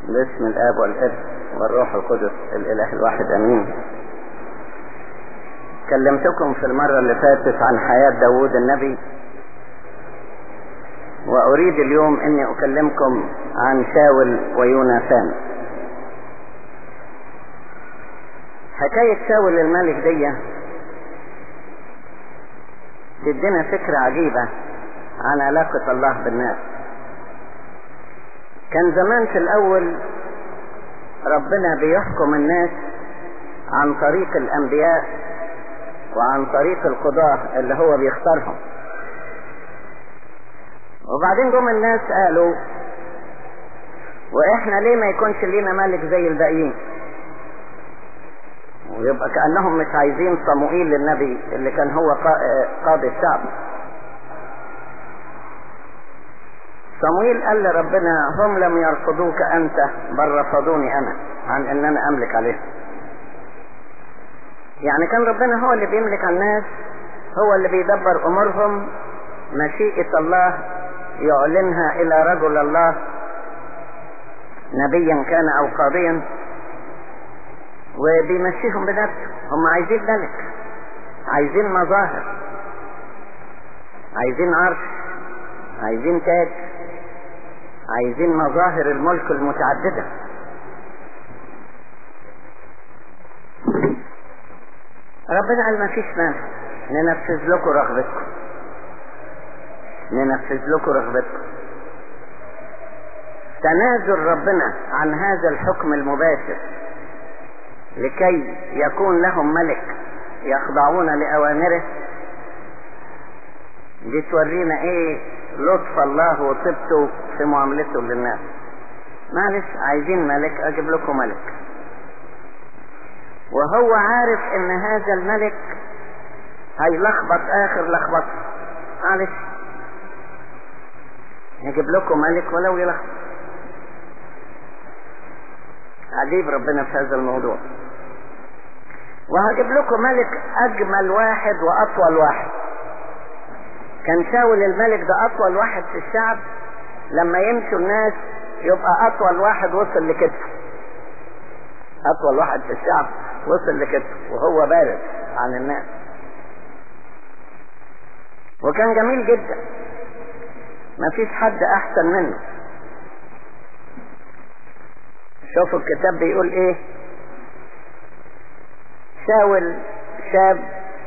باسم الاب والابن والروح القدس الاله الواحد امين كلمتكم في المرة اللي فاتت عن حياة داوود النبي واريد اليوم اني اكلمكم عن شاول ويوناثان حكاية شاول الملك دي تدينا فكرة عجيبة عن علاقة الله بالناس كان زمان في الاول ربنا بيحكم الناس عن طريق الانبياء وعن طريق القضاة اللي هو بيختارهم وبعدين جم الناس قالوا واحنا ليه ما يكونش لينا ملك زي الباقيين ويبقى كأنهم مش عايزين صموئيل النبي اللي كان هو قاضي الشعب صموئيل قال لربنا هم لم يرفضوك انت بل رفضوني انا عن ان انا املك عليهم يعني كان ربنا هو اللي بيملك على الناس هو اللي بيدبر امورهم مشيئة الله يعلنها الى رجل الله نبيا كان او قاضيا وبيمشيهم بنفسه هم عايزين ملك عايزين مظاهر عايزين عرش عايزين تاج عايزين مظاهر الملك المتعددة ربنا قال ما فيش مانع ننفذ لكم رغبتكم ننفذ لكم رغبتكم تنازل ربنا عن هذا الحكم المباشر لكي يكون لهم ملك يخضعون لأوامره دي تورينا ايه لطف الله وطيبته في معاملته للناس معلش عايزين ملك اجيب لكم ملك وهو عارف ان هذا الملك هيلخبط اخر لخبطه معلش نجيب لكم ملك ولو يلخبط عجيب ربنا في هذا الموضوع وهجيب لكم ملك اجمل واحد واطول واحد كان شاول الملك ده اطول واحد في الشعب لما يمشوا الناس يبقى اطول واحد وصل لكتفه اطول واحد في الشعب وصل لكتفه وهو بارد عن الناس وكان جميل جدا ما فيش حد احسن منه شوفوا الكتاب بيقول ايه شاول شاب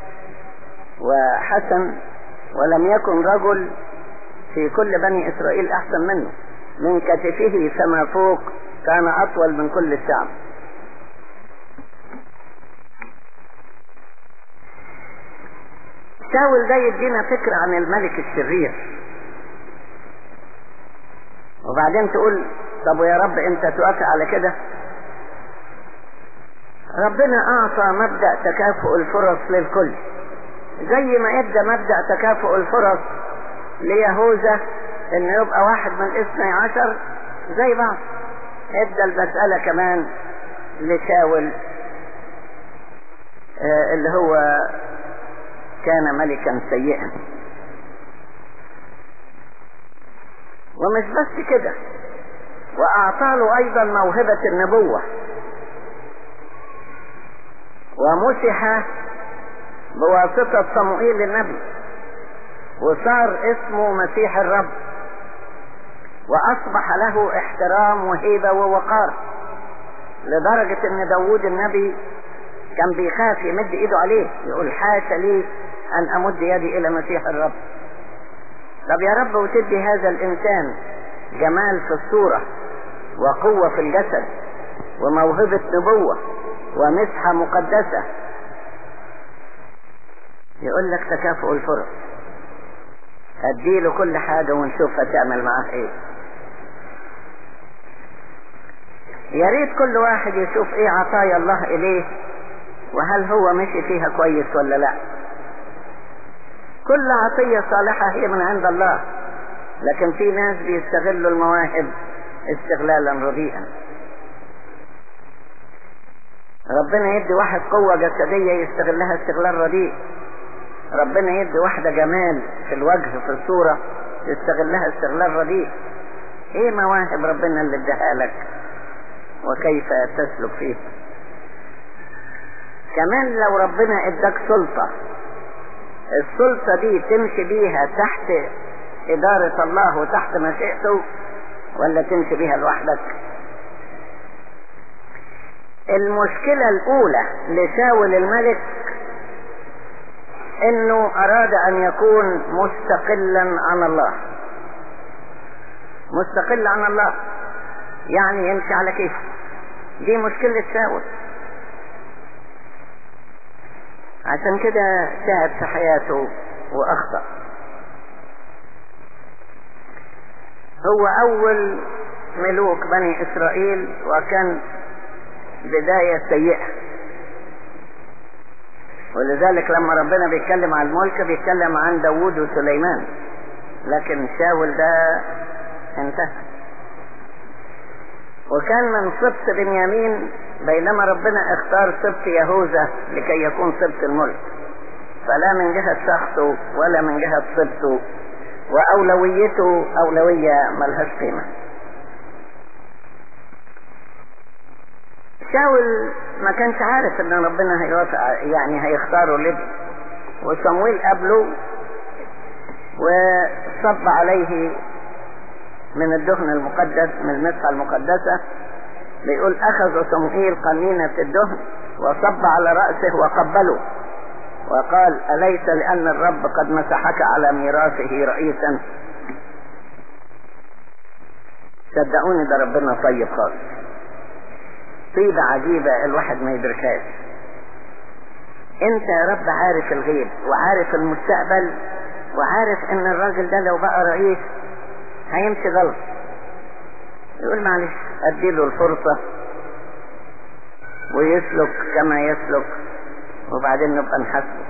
وحسن ولم يكن رجل في كل بني اسرائيل احسن منه من كتفه فما فوق كان اطول من كل الشعب شاول ده يدينا فكرة عن الملك الشرير وبعدين تقول طب ويا رب انت توافق على كده ربنا اعطى مبدأ تكافؤ الفرص للكل زي ما ادى مبدأ تكافؤ الفرص ليهوذا ان يبقى واحد من اثني عشر زي بعض ادى المسألة كمان لشاول آه اللي هو كان ملكا سيئا ومش بس كده واعطاله ايضا موهبة النبوة ومسح بواسطة صموئيل النبي وصار اسمه مسيح الرب واصبح له احترام وهيبة ووقار لدرجة ان داوود النبي كان بيخاف يمد ايده عليه يقول حاشا لي ان امد يدي الى مسيح الرب طب يا رب وتدي هذا الانسان جمال في الصورة وقوة في الجسد وموهبة نبوة ومسحة مقدسة يقول لك تكافؤ الفرص اديله كل حاجة ونشوف هتعمل معاه ايه يا ريت كل واحد يشوف ايه عطايا الله اليه وهل هو مشي فيها كويس ولا لا كل عطية صالحة هي من عند الله لكن في ناس بيستغلوا المواهب استغلالا رديئا ربنا يدي واحد قوة جسدية يستغلها استغلال رديء ربنا يدي واحدة جمال في الوجه في الصورة تستغلها استغلال رديء ايه مواهب ربنا اللي اداها لك وكيف تسلك فيه كمان لو ربنا اداك سلطة السلطة دي تمشي بيها تحت إدارة الله وتحت مشيئته ولا تمشي بيها لوحدك المشكلة الأولى لشاول الملك انه اراد ان يكون مستقلا عن الله مستقل عن الله يعني يمشي على كيفه دي مشكلة شاول عشان كده تعب في حياته واخطأ هو اول ملوك بني اسرائيل وكان بداية سيئة ولذلك لما ربنا بيتكلم عن الملك بيتكلم عن داوود وسليمان لكن شاول ده انتهى وكان من سبط بنيامين بينما ربنا اختار سبط يهوذا لكي يكون سبط الملك فلا من جهة شخصه ولا من جهة سبطه وأولويته أولوية ملهاش قيمة شاول ما كانش عارف ان ربنا هيوافق يعني هيختاره لابن وصمويل قبله وصب عليه من الدهن المقدس من المسحة المقدسة بيقول اخذ صموئيل قنينة الدهن وصب على رأسه وقبله وقال أليس لأن الرب قد مسحك على ميراثه رئيسا صدقوني ده ربنا طيب خالص طيبة عجيبة الواحد ما يدركهاش انت يا رب عارف الغيب وعارف المستقبل وعارف ان الراجل ده لو بقى رئيس هيمشي غلط يقول معلش اديله الفرصة ويسلك كما يسلك وبعدين نبقى نحاسبه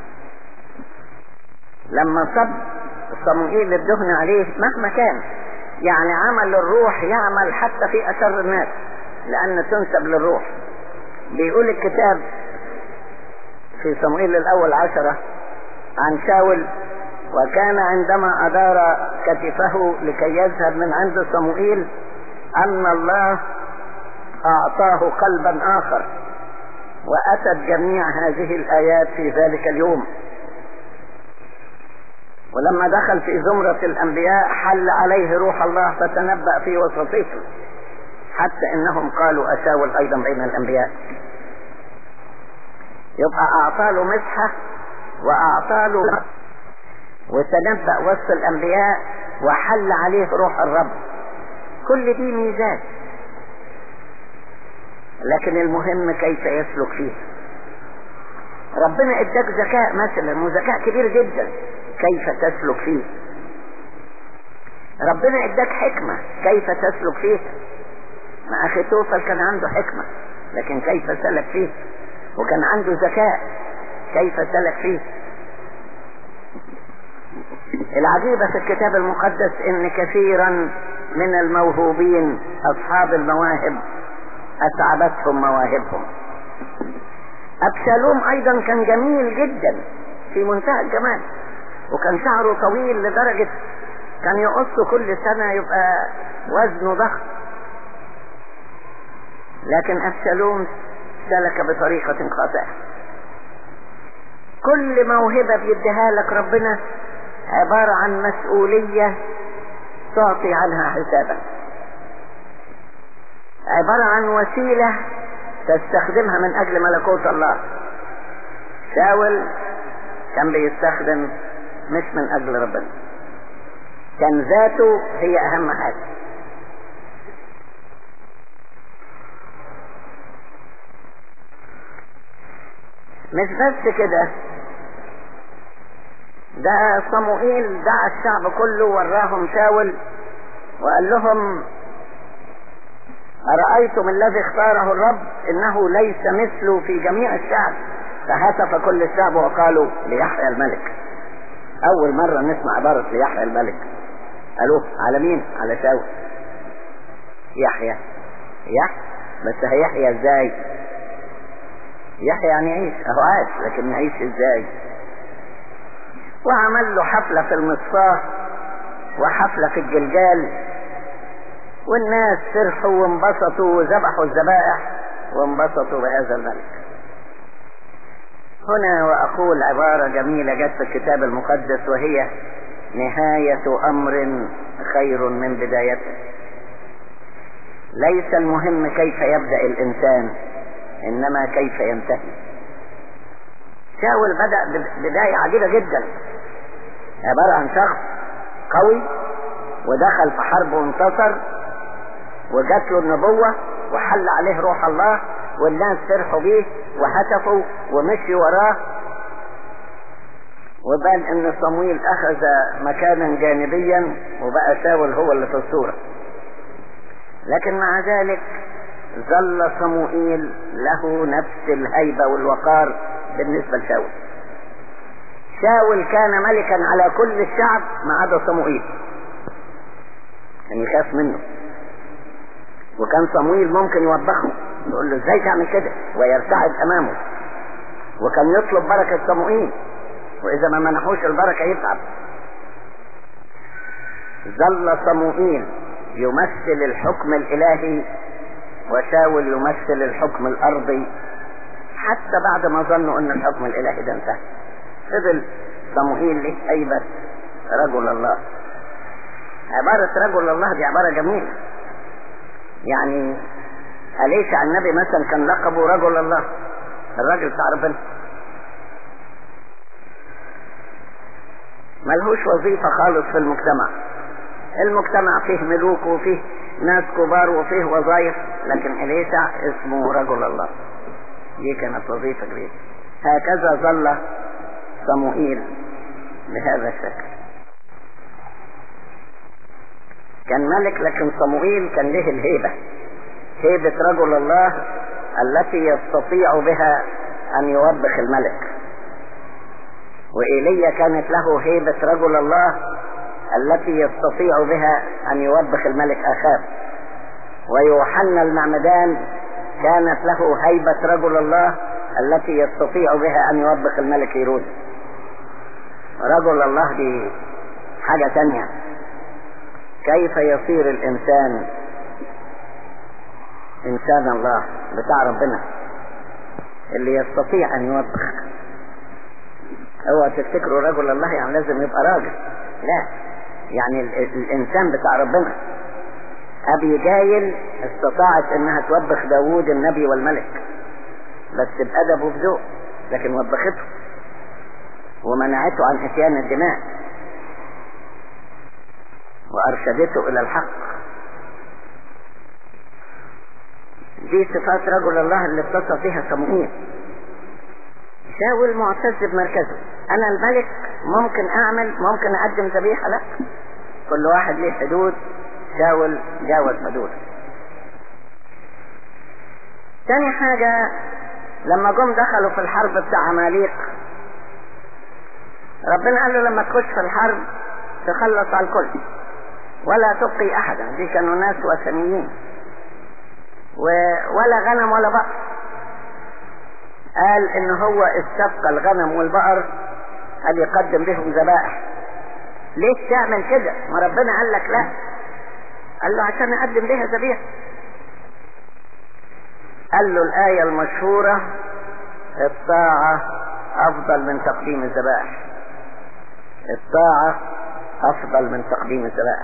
لما صب صموئيل الدهن عليه مهما كان يعني عمل الروح يعمل حتى في أشر الناس لأن تنسب للروح بيقول الكتاب في صموئيل الأول عشرة عن شاول وكان عندما أدار كتفه لكي يذهب من عند صموئيل أن الله أعطاه قلبا آخر وأتت جميع هذه الآيات في ذلك اليوم ولما دخل في زمرة الأنبياء حل عليه روح الله فتنبأ في وسطهم حتى إنهم قالوا أشاول أيضا بين الأنبياء يبقى أعطاله مسحة وأعطاله وتنبأ وسط الأنبياء وحل عليه روح الرب كل دي ميزات لكن المهم كيف يسلك فيه ربنا اداك ذكاء مثلا وذكاء كبير جدا كيف تسلك فيه ربنا اداك حكمة كيف تسلك فيه مع اخي توفل كان عنده حكمة لكن كيف سلك فيه وكان عنده ذكاء كيف سلك فيه العجيبة في الكتاب المقدس ان كثيرا من الموهوبين اصحاب المواهب اتعبتهم مواهبهم ابشالوم ايضا كان جميل جدا في منتهى الجمال وكان شعره طويل لدرجة كان يقص كل سنة يبقى وزنه ضخم لكن ابشالوم سلك بطريقة خاطئة كل موهبة بيديها لك ربنا عبارة عن مسؤولية تعطي عنها حسابا عبارة عن وسيلة تستخدمها من أجل ملكوت الله شاول كان بيستخدم مش من أجل ربنا كان ذاته هي أهم حاجة مش بس كده ده صموئيل دعا الشعب كله وراهم شاول وقال لهم أرأيتم الذي اختاره الرب إنه ليس مثله في جميع الشعب فهتف كل الشعب وقالوا ليحيى الملك أول مرة نسمع عبارة ليحيى الملك قالوا على مين؟ على شاول يحيى يحيى بس هيحيى ازاي؟ يحيى يعني يعيش اهو عاش لكن يعيش ازاي؟ وعمل له حفلة في المصفاة وحفلة في الجلجال والناس فرحوا وانبسطوا وذبحوا الذبائح وانبسطوا بهذا الملك هنا وأقول عبارة جميلة جت في الكتاب المقدس وهي نهاية أمر خير من بدايته ليس المهم كيف يبدأ الإنسان إنما كيف ينتهي شاول بدأ بداية عجيبة جدا عبارة عن شخص قوي ودخل في حرب وانتصر وجات له النبوة وحل عليه روح الله والناس فرحوا بيه وهتفوا ومشي وراه وبان ان صمويل اخذ مكانا جانبيا وبقى شاول هو اللي في الصورة لكن مع ذلك ظل صموئيل له نفس الهيبة والوقار بالنسبة لشاول شاول كان ملكا على كل الشعب ما عدا صموئيل كان يخاف منه وكان صمويل ممكن يوبخه يقول له ازاي تعمل كده ويرتعد امامه وكان يطلب بركة صموئيل واذا ما منحوش البركة يتعب ظل صموئيل يمثل الحكم الالهي وشاول يمثل الحكم الارضي حتى بعد ما ظنوا ان الحكم الالهي ده انتهى فضل صموئيل له هيبة رجل الله عبارة رجل الله دي عبارة جميلة يعني أليس النبي مثلا كان لقبه رجل الله الراجل بتاع ربنا ملهوش وظيفة خالص في المجتمع المجتمع فيه ملوك وفيه ناس كبار وفيه وظائف لكن إليسع اسمه رجل الله دي كانت وظيفة كبيرة هكذا ظل صموئيل بهذا الشكل كان ملك لكن صموئيل كان له الهيبة هيبة رجل الله التي يستطيع بها أن يوبخ الملك وإيليا كانت له هيبة رجل الله التي يستطيع بها أن يوبخ الملك أخاب ويوحنا المعمدان كانت له هيبة رجل الله التي يستطيع بها أن يوبخ الملك هيرود رجل الله دي حاجة تانية كيف يصير الإنسان إنسان الله بتاع ربنا اللي يستطيع أن يوبخ اوعى تفتكروا رجل الله يعني لازم يبقى راجل لا يعني ال الإنسان بتاع ربنا أبي جايل استطاعت إنها توبخ داوود النبي والملك بس بأدب وبذوق لكن وبخته ومنعته عن اتيان الدماء وارشدته الى الحق دي صفات رجل الله اللي اتصف بها صموئيل شاول معتز بمركزه انا الملك ممكن اعمل ممكن اقدم ذبيحه لا كل واحد ليه حدود شاول جاوز حدوده تاني حاجة لما جم دخلوا في الحرب بتاع عماليق ربنا قال له لما تخش في الحرب تخلص على الكل ولا تبقي احدا دي كانوا ناس وثنيين و... ولا غنم ولا بقر قال ان هو استبقى الغنم والبقر قال يقدم بهم ذبائح ليش تعمل كده ما ربنا قال لك لا قال له عشان اقدم بها ذبيحه قال له الآية المشهورة الطاعة أفضل من تقديم الذبائح الطاعة أفضل من تقديم الذبائح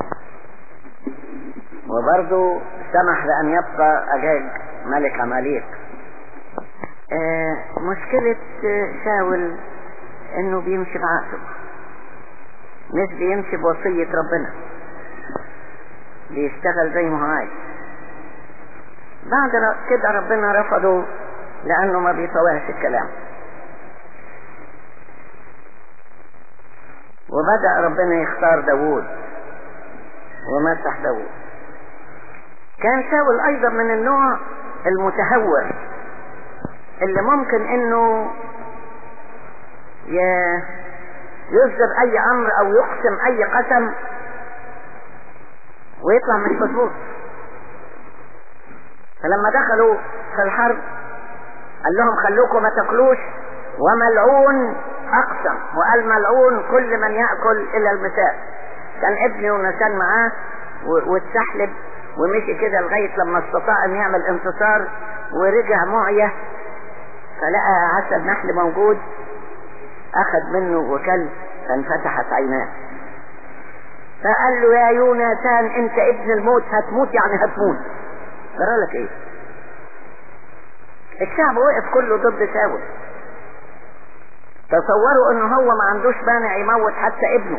وبرضه سمح بأن يبقى أجاج ملك عماليق آه مشكلة شاول انه بيمشي بعقله مش بيمشي بوصية ربنا بيشتغل زي ما هو عايز بعد كده ربنا رفضه لانه ما بيطوعش الكلام وبدأ ربنا يختار داوود ومسح داوود كان شاول ايضا من النوع المتهور اللي ممكن انه يصدر اي امر او يقسم اي قسم ويطلع مش مظبوط فلما دخلوا في الحرب قال لهم خلوكم ما تاكلوش وملعون اقسم وقال ملعون كل من ياكل الى المساء كان ابني ونسان معاه واتسحلب ومشي كده لغاية لما استطاع ان يعمل انتصار ورجع معية فلقى عسل نحل موجود اخذ منه وكل فانفتحت عيناه فقال له يا يوناتان انت ابن الموت هتموت يعني هتموت ترى لك ايه الشعب وقف كله ضد شاول تصوروا ان هو ما عندوش مانع يموت حتى ابنه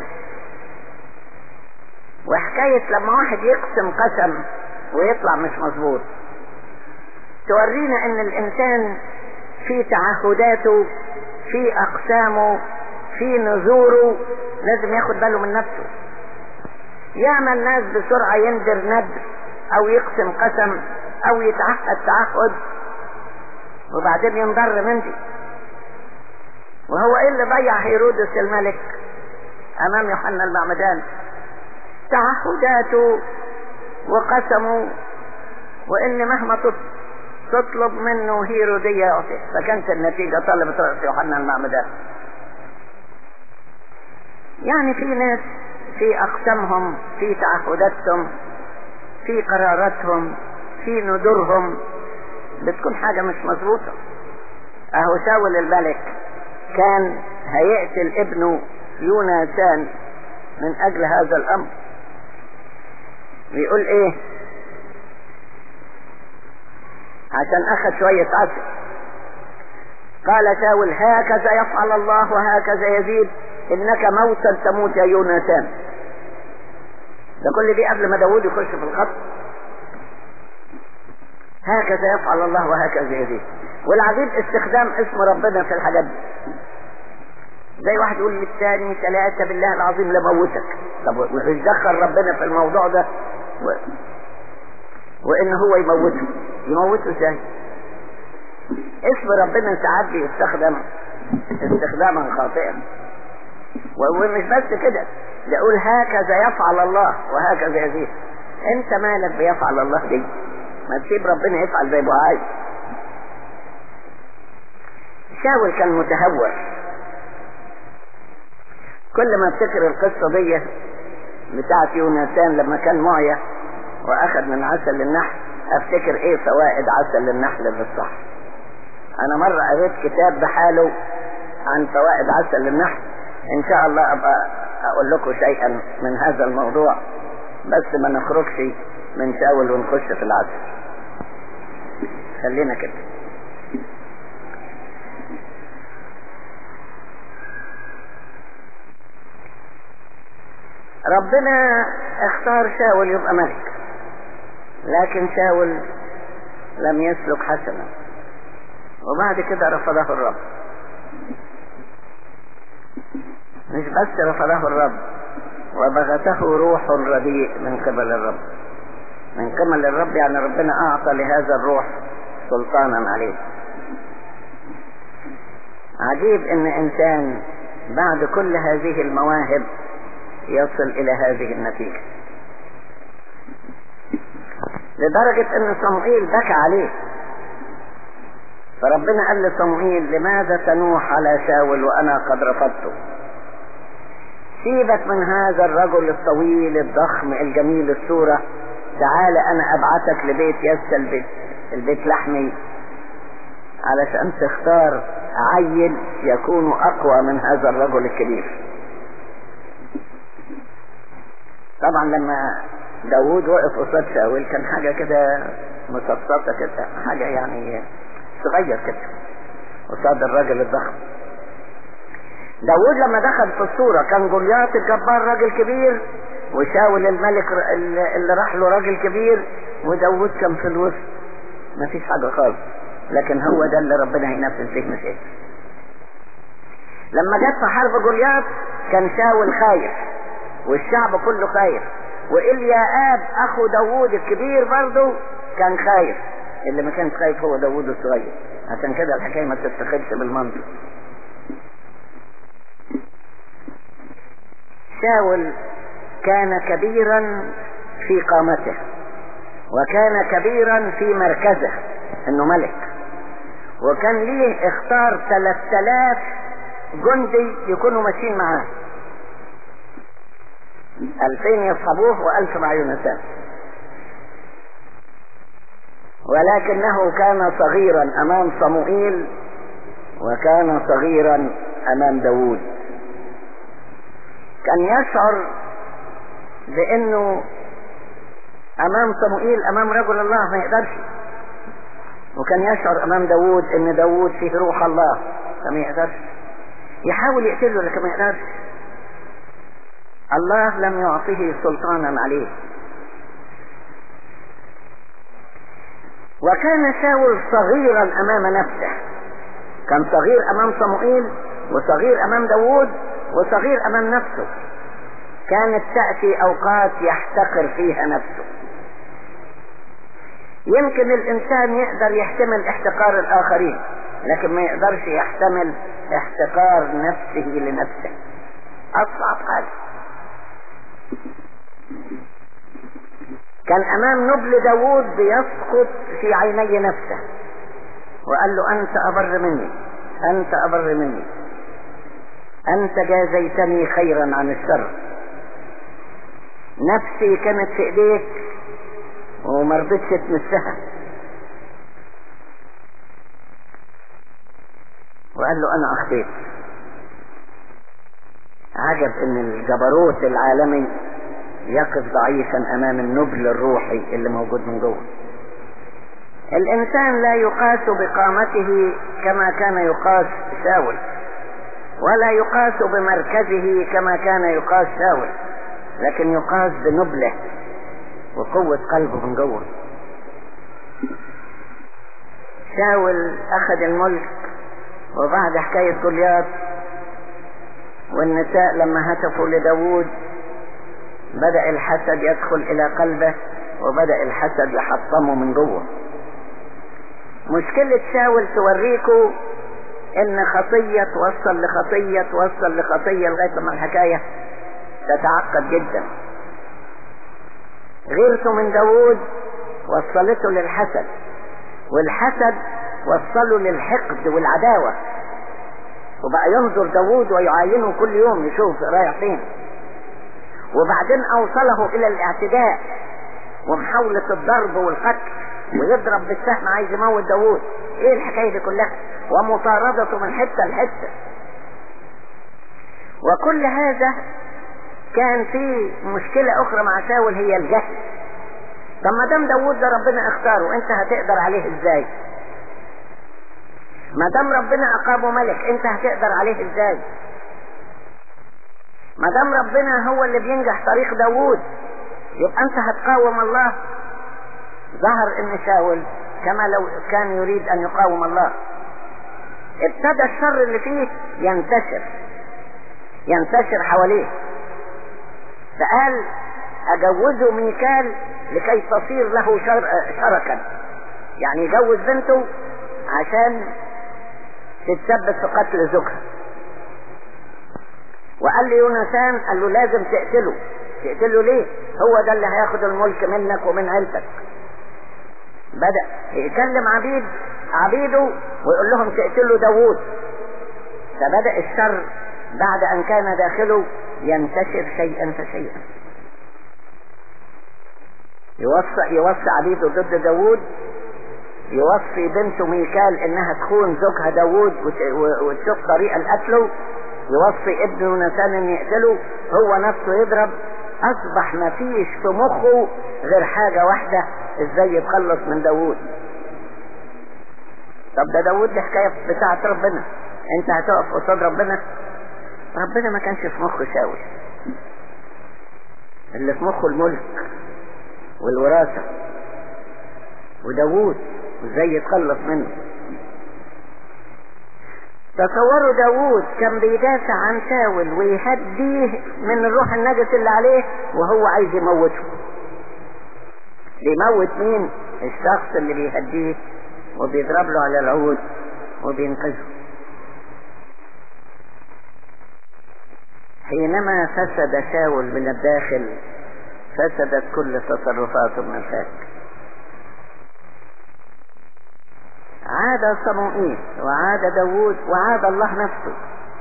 وحكاية لما واحد يقسم قسم ويطلع مش مظبوط تورينا ان الانسان في تعهداته في اقسامه في نذوره لازم ياخد باله من نفسه يعمل ناس بسرعة يندر ندر او يقسم قسم او يتعهد تعهد وبعدين ينضر من دي وهو ايه اللي ضيع هيرودس الملك امام يوحنا المعمدان تعهداته وقسمه وان مهما تطلب منه هيرودية يعطيه فكانت النتيجة طلبت رأس يوحنا المعمدان يعني في ناس في اقسامهم في تعهداتهم في قراراتهم في ندورهم بتكون حاجة مش مظبوطة اهو شاول الملك كان هيقتل ابنه يوناتان من اجل هذا الامر بيقول ايه عشان اخذ شوية عسل قال شاول هكذا يفعل الله وهكذا يزيد انك موتا تموت يا يوناتان ده كل دي قبل ما داود يخش في الخط هكذا يفعل الله وهكذا يزيد والعجيب استخدام اسم ربنا في الحاجات دي زي واحد يقول للثاني ثلاثة بالله العظيم لموتك طب وإيش دخل ربنا في الموضوع ده و... وإن هو يموته يموته ازاي اسم ربنا ساعات بيستخدم استخداما خاطئا ومش بس كده ده يقول هكذا يفعل الله وهكذا يزيد انت مالك بيفعل الله دي ما تسيب ربنا يفعل زي ما عايز شاول كان متهور كل ما افتكر القصة دي بتاعت يوناتان لما كان معية واخد من عسل النحل افتكر ايه فوائد عسل النحل بالصح انا مرة قريت كتاب بحاله عن فوائد عسل النحل ان شاء الله ابقى اقول لكم شيئا من هذا الموضوع بس ما نخرجش من شاول ونخش في العسل خلينا كده ربنا اختار شاول يبقى ملك لكن شاول لم يسلك حسنا وبعد كده رفضه الرب مش بس رفضه الرب وبغته روح رديء من قبل الرب من قبل الرب يعني ربنا اعطى لهذا الروح سلطانا عليه عجيب ان انسان بعد كل هذه المواهب يصل الى هذه النتيجة لدرجة ان صموئيل بكى عليه فربنا قال لصموئيل لماذا تنوح على شاول وانا قد رفضته سيبك من هذا الرجل الطويل الضخم الجميل الصورة تعال انا ابعتك لبيت يسى البيت, البيت لحمي علشان تختار عيل يكون اقوى من هذا الرجل الكبير طبعا لما داوود وقف قصاد شاول كان حاجة كده مصفصفة كده حاجة يعني صغير كده قصاد الراجل الضخم داوود لما دخل في الصورة كان جولياط الجبار راجل كبير وشاول الملك اللي راح له راجل كبير وداوود كان في الوسط مفيش حاجة خالص لكن هو ده اللي ربنا هينفذ فيه مشاكل لما جت في حرب جولياط كان شاول خايف والشعب كله خايف وإلياب أخو داوود الكبير برضه كان خايف اللي ما كان خايف هو داوود الصغير عشان كده الحكاية ما تتخذش بالمنطق شاول كان كبيرا في قامته وكان كبيرا في مركزه انه ملك وكان ليه اختار 3000 جندي يكونوا ماشيين معاه ألفين يصحبوه وألف مع يونسان ولكنه كان صغيرا امام صموئيل وكان صغيرا امام داود كان يشعر بانه امام صموئيل امام رجل الله ما يقدرش وكان يشعر امام داود ان داود فيه روح الله فما يقدرش يحاول يقتله لكن ما يقدرش الله لم يعطه سلطانا عليه وكان شاول صغيرا امام نفسه كان صغير امام صموئيل وصغير امام داود وصغير امام نفسه كانت تأتي اوقات يحتقر فيها نفسه يمكن الانسان يقدر يحتمل احتقار الاخرين لكن ما يقدرش يحتمل احتقار نفسه لنفسه اصعب حاجة كان امام نبل داوود بيسقط في عيني نفسه وقال له انت ابر مني انت ابر مني انت جازيتني خيرا عن الشر نفسي كانت في ايديك وما رضيتش تمسها وقال له انا اخطيت عجب ان الجبروت العالمي يقف ضعيفا امام النبل الروحي اللي موجود من جوه الانسان لا يقاس بقامته كما كان يقاس شاول ولا يقاس بمركزه كما كان يقاس شاول لكن يقاس بنبله وقوة قلبه من جوه شاول اخذ الملك وبعد حكاية جولياط والنساء لما هتفوا لداود بدأ الحسد يدخل الى قلبه وبدأ الحسد يحطمه من جوه مشكلة شاول توريكوا ان خطية توصل لخطية توصل لخطية لغاية ما الحكاية تتعقد جدا غيرته من داود وصلته للحسد والحسد وصله للحقد والعداوة وبقى ينظر داود ويعاينه كل يوم يشوف رايح فين وبعدين اوصله الى الاعتداء ومحاولة الضرب والقتل ويضرب بالسهم عايز يموت داوود ايه الحكاية دي كلها ومطاردته من حتة لحتة وكل هذا كان في مشكلة اخرى مع شاول هي الجهل طب ما دام داوود ده ربنا اختاره انت هتقدر عليه ازاي ما دام ربنا اقامه ملك انت هتقدر عليه ازاي ما دام ربنا هو اللي بينجح طريق داوود يبقى انت هتقاوم الله ظهر ان شاول كما لو كان يريد ان يقاوم الله ابتدى الشر اللي فيه ينتشر ينتشر حواليه فقال اجوزه ميكال لكي تصير له شر شركا يعني يجوز بنته عشان تتثبت في قتل زوجها وقال لي يونسان قال له لازم تقتله تقتله ليه هو ده اللي هياخد الملك منك ومن عيلتك بدأ يكلم عبيد عبيده ويقول لهم تقتلوا داوود فبدأ الشر بعد ان كان داخله ينتشر شيئا فشيئا يوصي يوصي عبيده ضد داوود يوصي بنته ميكال انها تخون زوجها داوود وتشوف طريقة لقتله يوصي ابنه نسان ان يقتله هو نفسه يضرب اصبح ما فيش في مخه غير حاجة واحدة ازاي يتخلص من داوود طب ده داوود دي حكاية بتاعت ربنا انت هتقف قصاد ربنا ربنا ما كانش في مخه شاول اللي في مخه الملك والوراثة وداوود وازاي يتخلص منه تصوروا داوود كان بيدافع عن شاول ويهديه من الروح النجس اللي عليه وهو عايز يموته بيموت مين الشخص اللي بيهديه وبيضرب له على العود وبينقذه حينما فسد شاول من الداخل فسدت كل تصرفاته من الخارج عاد صموئيل وعاد داوود وعاد الله نفسه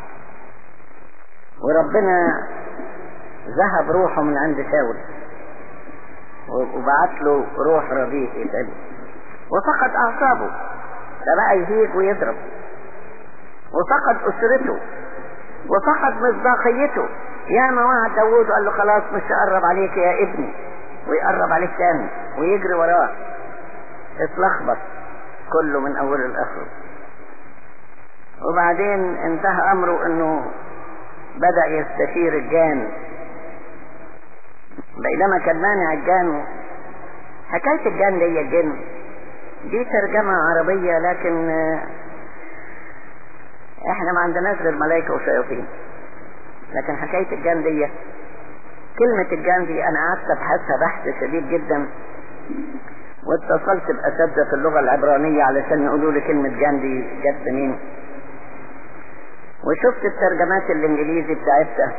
وربنا ذهب روحه من عند شاول وبعت له روح رديء تاني وفقد اعصابه فبقى يهيج ويضرب وفقد اسرته وفقد مصداقيته يا ما وعد داوود وقال له خلاص مش هقرب عليك يا ابني ويقرب عليك تاني ويجري وراه اتلخبط كله من اوله لاخره وبعدين انتهى امره انه بدأ يستشير الجان بينما كان مانع الجان حكاية الجان دي الجن دي ترجمة عربية لكن احنا ما عندناش غير ملائكة وشياطين لكن حكاية الجان دي كلمة الجان دي انا قعدت ابحثها بحث شديد جدا واتصلت بأساتذة اللغة العبرانية علشان يقولوا لي كلمة جان دي جت منين وشفت الترجمات الانجليزي بتاعتها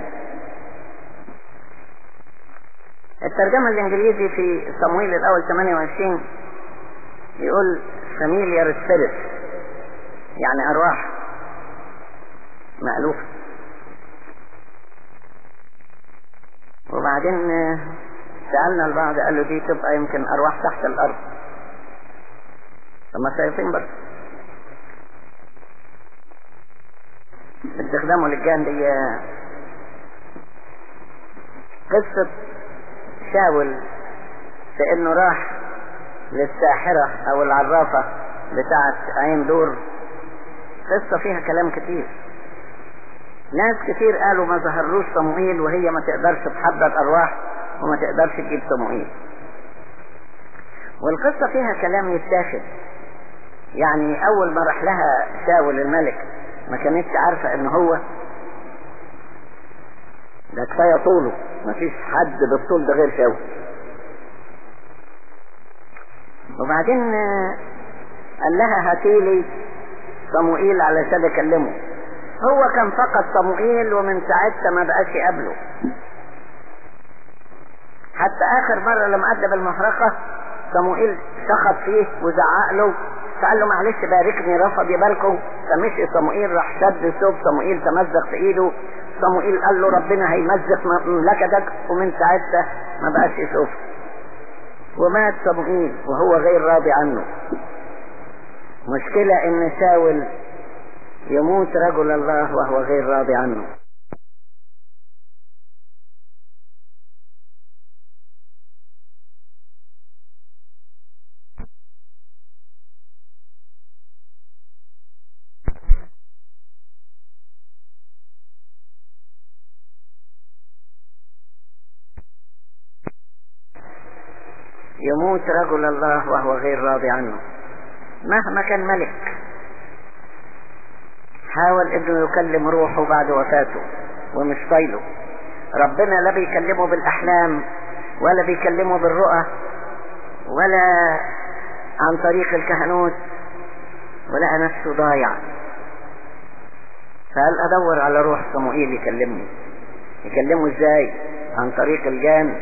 الترجمة الانجليزي في صمويل الاول 28 يقول familiar spirit يعني ارواح مألوفة وبعدين سألنا البعض قال له دي تبقى يمكن ارواح تحت الارض طب شايفين برضه استخدامه للجان دي قصة شاول في انه راح للساحرة او العرافة بتاعة عين دور قصة فيها كلام كتير ناس كتير قالوا ما ظهرلوش صموئيل وهي ما تقدرش تحضر ارواح وما تقدرش تجيب صموئيل والقصة فيها كلام يتاخد يعني اول ما راح لها شاول الملك ما كانتش عارفة ان هو ده كفاية طوله ما فيش حد بالطول ده غير شاول وبعدين قال لها هاتيلي صموئيل علشان اكلمه هو كان فقط صموئيل ومن ساعتها ما بقاش يقابله حتى اخر مرة لما ادى بالمحرقة صموئيل شخط فيه وزعق له فقال له معلش باركني رفض يباركه فمشي صموئيل راح شد ثوب صموئيل تمزق في ايده صموئيل قال له ربنا هيمزق مملكتك ومن ساعتها ما بقاش يشوفه ومات صموئيل وهو غير راضي عنه مشكلة ان شاول يموت رجل الله وهو غير راضي عنه يموت رجل الله وهو غير راضي عنه مهما كان ملك حاول انه يكلم روحه بعد وفاته ومش طايله ربنا لا بيكلمه بالاحلام ولا بيكلمه بالرؤى ولا عن طريق الكهنوت ولقى نفسه ضايع فقال ادور على روح صموئيل يكلمني يكلمه ازاي عن طريق الجان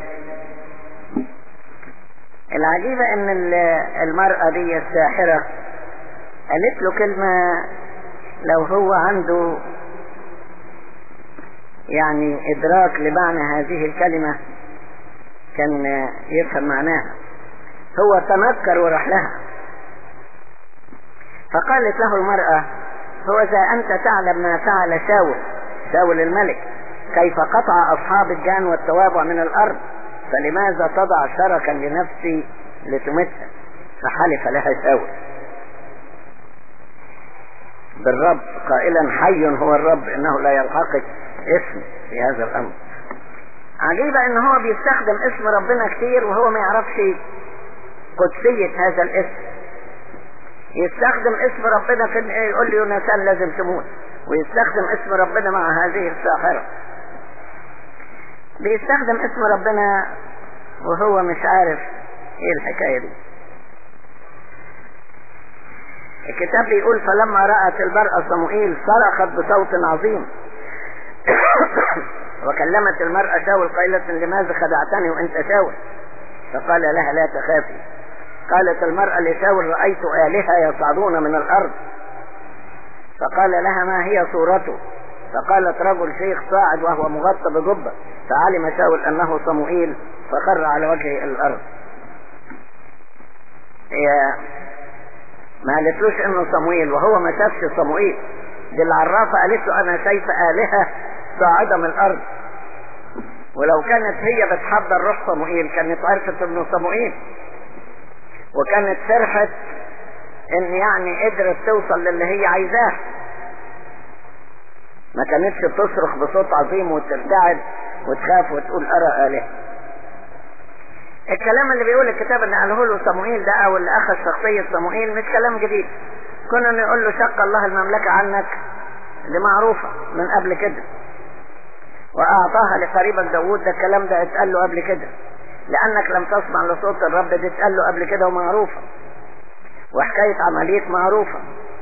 العجيبة ان المرأة دي الساحرة قالت له كلمة لو هو عنده يعني ادراك لمعنى هذه الكلمة كان يفهم معناها هو تنكر وراح لها فقالت له المرأة هو إذا أنت تعلم ما فعل شاول شاول الملك كيف قطع أصحاب الجان والتوابع من الأرض فلماذا تضع شركا لنفسي لتمتها فحلف لها شاول بالرب قائلا حي هو الرب انه لا يلحقك اسم في هذا الامر عجيبة ان هو بيستخدم اسم ربنا كتير وهو ما يعرفش قدسية هذا الاسم يستخدم اسم ربنا في يقول لي يونسان لازم تموت ويستخدم اسم ربنا مع هذه الساحرة بيستخدم اسم ربنا وهو مش عارف ايه الحكاية دي الكتاب بيقول فلما رأت المرأة صموئيل صرخت بصوت عظيم وكلمت المرأة شاول قائلة لماذا خدعتني وانت شاول فقال لها لا تخافي قالت المرأة لشاول رأيت آلهة يصعدون من الأرض فقال لها ما هي صورته فقالت رجل شيخ صاعد وهو مغطى بجبة فعلم شاول أنه صموئيل فخر على وجهه الأرض هي ما قالتلوش انه صمويل وهو ما شافش صمويل دي العرافة قالت له انا شايفة آلهة صاعدة من الارض ولو كانت هي بتحضر روح صموئيل كانت عرفت انه صموئيل وكانت فرحت ان يعني قدرت توصل للي هي عايزاه ما كانتش تصرخ بصوت عظيم وترتعد وتخاف وتقول ارى اله الكلام اللي بيقول الكتاب اللي قاله له صموئيل ده او اللي اخذ شخصية صموئيل مش كلام جديد كنا نقول له شق الله المملكة عنك دي معروفة من قبل كده واعطاها لقريبك داوود ده الكلام ده اتقال له قبل كده لانك لم تسمع لصوت الرب دي اتقال له قبل كده ومعروفة وحكاية عملية معروفة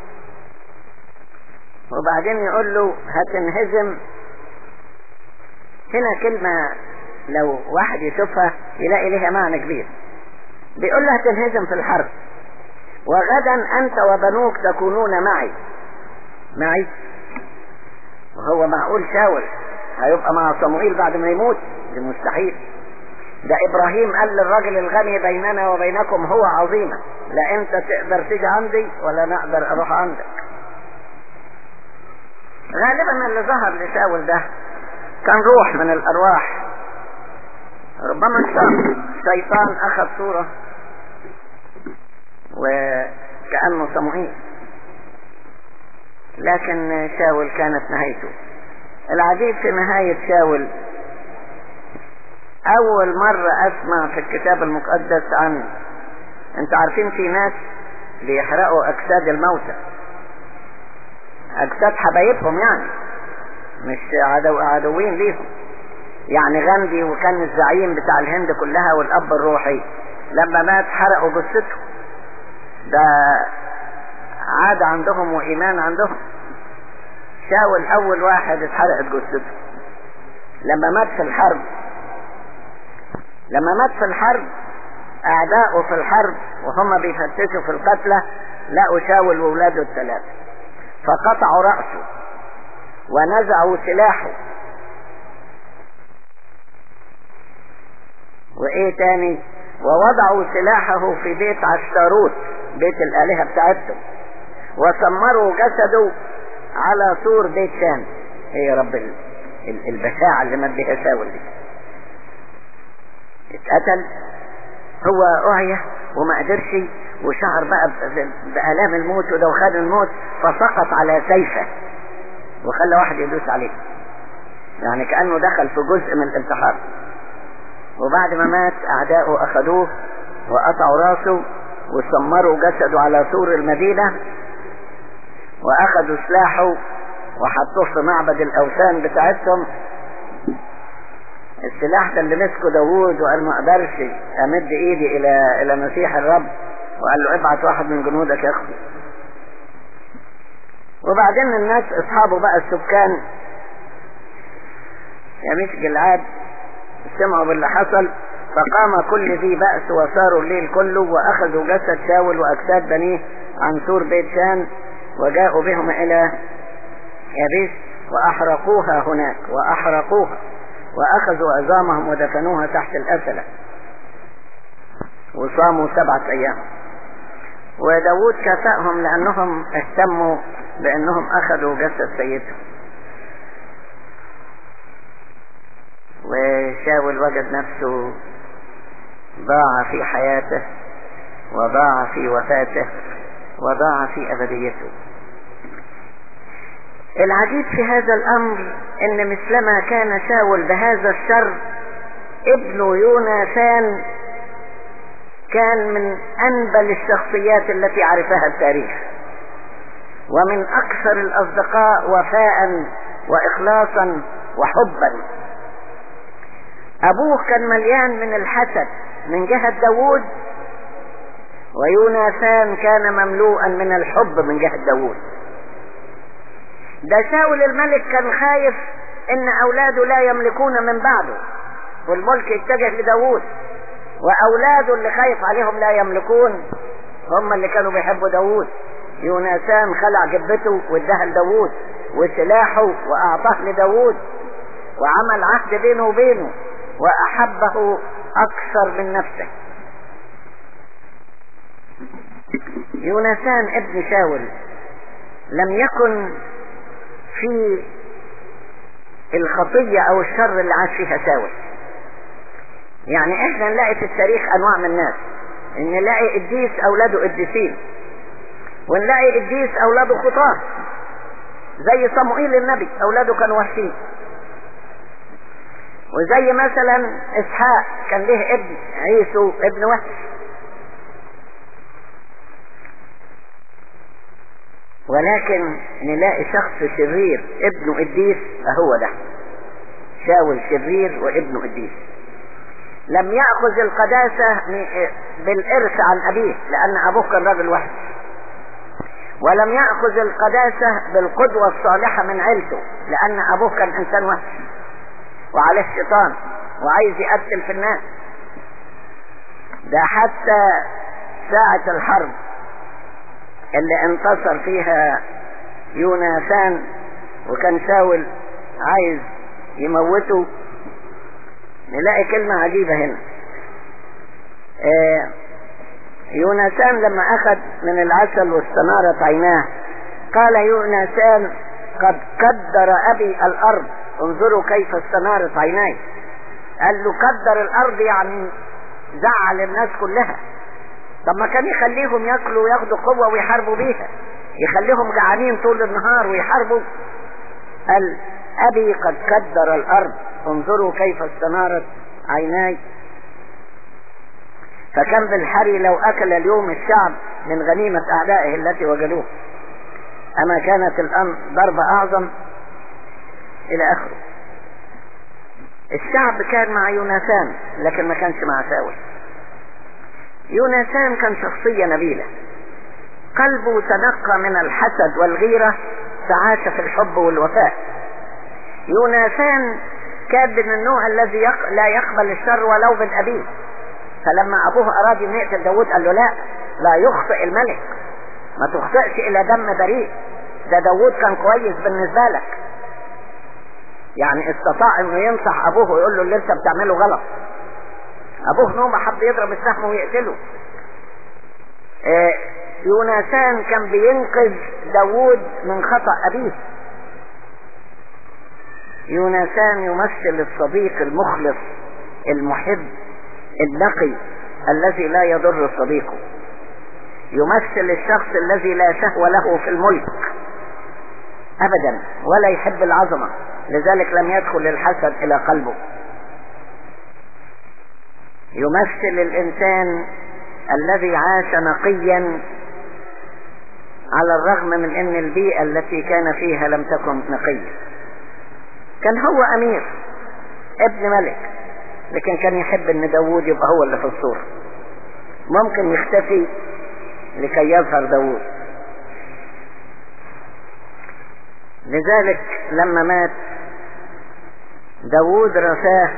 وبعدين يقول له هتنهزم هنا كلمة لو واحد يشوفها يلاقي لها معنى كبير بيقول له هتنهزم في الحرب وغدا انت وبنوك تكونون معي معي وهو معقول شاول هيبقى مع صموئيل بعد ما يموت دي مستحيل ده ابراهيم قال للراجل الغني بيننا وبينكم هو عظيمة لا انت تقدر تيجي عندي ولا نقدر اروح عندك غالبا اللي ظهر لشاول ده كان روح من الارواح ربما الشيطان اخذ صورة وكأنه صموئيل لكن شاول كانت نهايته العجيب في نهاية شاول اول مرة اسمع في الكتاب المقدس عن انت عارفين في ناس بيحرقوا اجساد الموتى اجساد حبايبهم يعني مش عدو عدوين ليهم يعني غاندي وكان الزعيم بتاع الهند كلها والاب الروحي لما مات حرقوا جثته ده عادة عندهم وايمان عندهم شاول اول واحد اتحرقت جثته لما مات في الحرب لما مات في الحرب اعداؤه في الحرب وهم بيفتشوا في القتلى لقوا شاول وولاده الثلاثة فقطعوا رأسه ونزعوا سلاحه وايه تاني ووضعوا سلاحه في بيت عشتاروت بيت الالهة بتاعتهم وسمروا جسده على سور بيت شام ايه يا رب البشاعة اللي مات بها شاول دي اتقتل هو اعيا وما قدرش وشعر بقى بآلام الموت ودوخان الموت فسقط على سيفه وخلى واحد يدوس عليه يعني كأنه دخل في جزء من الانتحار وبعد ما مات اعداؤه اخذوه وقطعوا راسه وسمروا جسده على سور المدينة واخذوا سلاحه وحطوه في معبد الاوثان بتاعتهم السلاح ده اللي مسكه داوود وقال ما اقدرش امد ايدي الى الى مسيح الرب وقال له ابعت واحد من جنودك ياخده وبعدين الناس اصحابه بقى السكان يا مش جلعاد سمعوا باللي حصل فقام كل ذي بأس وصاروا الليل كله واخذوا جسد شاول واجساد بنيه عن سور بيت شان وجاءوا بهم الى يابيس واحرقوها هناك واحرقوها واخذوا عظامهم ودفنوها تحت الاسلة وصاموا سبعة ايام وداود كافأهم لانهم اهتموا بانهم اخذوا جسد سيدهم وشاول وجد نفسه ضاع في حياته وضاع في وفاته وضاع في ابديته العجيب في هذا الامر ان مثلما كان شاول بهذا الشر ابنه يوناثان كان من انبل الشخصيات التي عرفها التاريخ ومن اكثر الاصدقاء وفاء واخلاصا وحبا ابوه كان مليان من الحسد من جهة داوود ويوناثان كان مملوءا من الحب من جهة داوود ده شاول الملك كان خايف ان اولاده لا يملكون من بعده والملك يتجه لداوود واولاده اللي خايف عليهم لا يملكون هم اللي كانوا بيحبوا داوود يوناثان خلع جبته واداها لداوود وسلاحه واعطاه لداوود وعمل عهد بينه وبينه واحبه اكثر من نفسه يونسان ابن شاول لم يكن في الخطية او الشر اللي عاش فيها شاول يعني احنا نلاقي في التاريخ انواع من الناس ان نلاقي قديس اولاده قديسين ونلاقي قديس اولاده خطاه زي صموئيل النبي اولاده كانوا وحشين وزي مثلا اسحاق كان له ابن عيسو ابن وحش ولكن نلاقي شخص شرير ابنه قديس فهو ده شاول شرير وابنه قديس لم يأخذ القداسة بالإرث عن أبيه لأن أبوه كان راجل وحش ولم يأخذ القداسة بالقدوة الصالحة من عيلته لأن أبوه كان إنسان وحش وعليه الشيطان وعايز يقتل في الناس ده حتى ساعة الحرب اللي انتصر فيها يوناثان وكان شاول عايز يموته نلاقي كلمة عجيبة هنا آه يوناثان لما اخذ من العسل واستنارت عيناه قال يوناثان قد قدر ابي الارض انظروا كيف استنارت عيناي قال له قدر الارض يعني زعل الناس كلها طب ما كان يخليهم ياكلوا وياخدوا قوة ويحاربوا بيها يخليهم جعانين طول النهار ويحاربوا قال ابي قد قدر الارض انظروا كيف استنارت عيناي فكم بالحري لو اكل اليوم الشعب من غنيمة اعدائه التي وجدوه اما كانت الان ضربة اعظم الى اخره الشعب كان مع يوناثان لكن ما كانش مع ساول يوناثان كان شخصية نبيلة قلبه تنقى من الحسد والغيرة فعاش في الحب والوفاء يوناثان كان من النوع الذي يق... لا يقبل الشر ولو من أبيه فلما أبوه أراد أن يقتل داود قال له لا لا يخطئ الملك ما تخطئش إلى دم بريء ده داود كان كويس بالنسبة لك يعني استطاع انه ينصح ابوه ويقول له اللي انت بتعمله غلط ابوه نوم حب يضرب السهم ويقتله آه يوناثان كان بينقذ داود من خطأ ابيه يوناثان يمثل الصديق المخلص المحب النقي الذي لا يضر صديقه يمثل الشخص الذي لا شهوة له في الملك ابدا ولا يحب العظمة لذلك لم يدخل الحسد الى قلبه يمثل الانسان الذي عاش نقيا على الرغم من ان البيئة التي كان فيها لم تكن نقية كان هو امير ابن ملك لكن كان يحب ان داوود يبقى هو اللي في الصورة ممكن يختفي لكي يظهر داوود لذلك لما مات داوود رثاه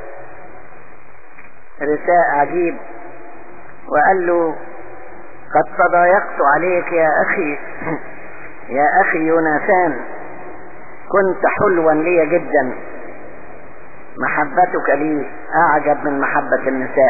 رثاء عجيب وقال له قد تضايقت عليك يا اخي يا اخي يوناثان كنت حلوا لي جدا محبتك لي اعجب من محبة النساء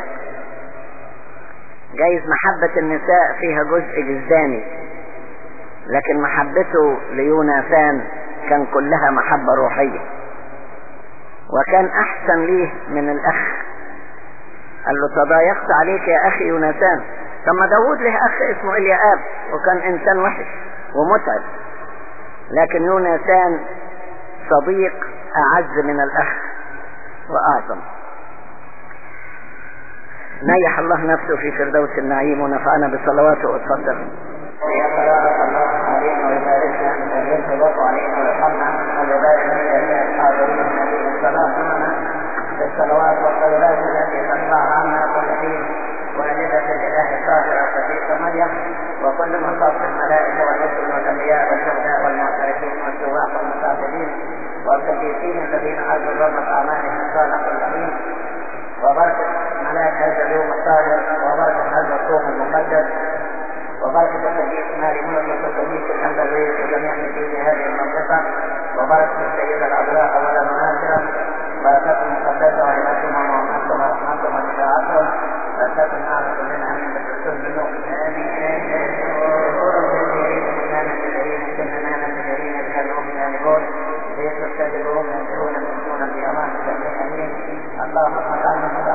جايز محبة النساء فيها جزء جزداني لكن محبته ليوناثان كان كلها محبة روحية وكان احسن ليه من الاخ قال له تضايقت عليك يا اخي يوناثان طب ما داود له اخ اسمه الياب وكان انسان وحش ومتعب لكن يوناثان صديق اعز من الاخ واعظم نيح الله نفسه في فردوس النعيم ونفعنا بصلواته واتفضل يا صلاة الله علينا ويباركنا ويرضى علينا ويرحمنا ويبارك من جميع الحاضرين هذه الصلاة معنا بالصلوات والطيبات التي ترفع عنا كل حين والدة الإله الطاهرة صديقة مريم وكل مصاف الملائكة والرسل والأنبياء والشهداء والمعترفين والسواق والمسافرين والقديسين الذين عزوا الرب بأعمالهم الصالحة والأمين وبركة ملاك هذا اليوم الطاهر وبركة هذا الصوم المقدس وبركة القديس ماري مريم وقديس الأندلس وجميع نتيجة هذه المنطقة وبركة السيدة العذراء أولا وآخرا بركة مقدسة وعلمتهم ومعونتهم ورحمتهم وشفاعتهم بركة نعمة منها من الذنوب آمين اللهم اجعلنا